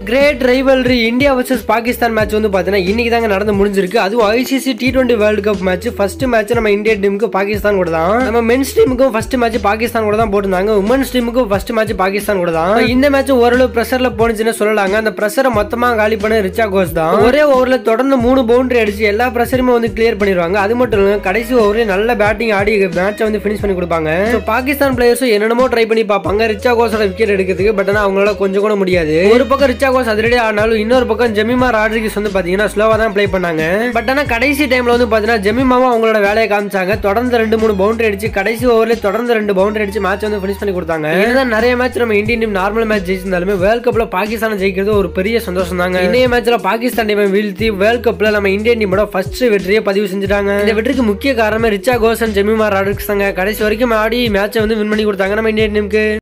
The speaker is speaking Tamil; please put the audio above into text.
great rivalry India versus Pakistan match வந்து பார்த்தீங்கன்னா இன்னைக்கு தாங்க நடந்து முடிஞ்சிருக்கு அதுவும் ICC T twenty world cup match first match நம்ம இந்தியன் டீமுக்கு பாகிஸ்தான் கூட தான் நம்ம மென்ஸ் டீமுக்கும் ஃபர்ஸ்ட் மேட்ச் பாகிஸ்தான் கூட தான் போட்டிருந்தாங்க உமன்ஸ் டீமுக்கும் ஃபர்ஸ்ட் மேட்ச் பாகிஸ்தான் கூட தான் இந்த மேட்ச் ஓரளவு ப்ரெஷர்ல போனுச்சுன்னு சொல்லலாங்க அந்த ப்ரெஷரை மொத்தமா காலி பண்ண ரிச்சா கோஸ் தான் ஒரே ஓவர்ல தொடர்ந்து மூணு பவுண்டரி அடிச்சு எல்லா ப்ரெஷருமே வந்து கிளியர் பண்ணிடுவாங்க அது மட்டும் இல்ல கடைசி ஓவர்ல நல்ல பேட்டிங் ஆடி மேட்சை வந்து ஃபினிஷ் பண்ணி கொடுப்பாங்க So, பாகிஸ்தான் பிளேயர்ஸும் என்னென்னமோ ட்ரை பண்ணி பார்ப்பாங்க ரிச்சா கோஸோட விக்கெட் எடுக்கிறதுக்கு பட் ஆனால் அவங்களால கொஞ்சம் கூட முடியாது ஒரு பக்கம் ரிச்சா கோஸ் அதிரடி ஆனாலும் இன்னொரு பக்கம் ஜெமிமா ராட்ரிகிஸ் வந்து பாத்தீங்கன்னா ஸ்லோவா தான் ப்ளே பண்ணாங்க பட் ஆனா கடைசி டைம்ல வந்து பாத்தீங்கன்னா ஜெமிமாவும் அவங்களோட வேலையை காமிச்சாங்க தொடர்ந்து ரெண்டு மூணு பவுண்டரி அடிச்சு கடைசி ஓவர்ல தொடர்ந்து ரெண்டு பவுண்டரி அடிச்சு மேட்ச் வந்து ஃபினிஷ் பண்ணி கொடுத்தாங்க இதுதான் நிறைய மேட்ச் நம்ம இந்தியன் டீம் நார்மல் மேட்ச் ஜெயிச்சிருந்தாலுமே வேர்ல்ட் கப்ல பாகிஸ்தான் ஜெயிக்கிறது ஒரு பெரிய சந்தோஷம் தாங்க இந்திய மேட்ச்ல பாகிஸ்தான் டீமை வீழ்த்தி வேர்ல்ட் கப்ல நம்ம இந்தியன் டீமோட ஃபர்ஸ்ட் வெற்றியை பதிவு செஞ்சுட்டாங்க இந்த வெற்றிக்கு முக்கிய காரணமே ரிச்சா கோசன் ஜெமிமா ராட்ரிக்ஸ் தாங்க கடைசி வரைக்கும் ஆடி மேட்சை வந்து வின் பண்ணி கொடுத்தாங்க நம்ம இந்தியன் டீமுக்கு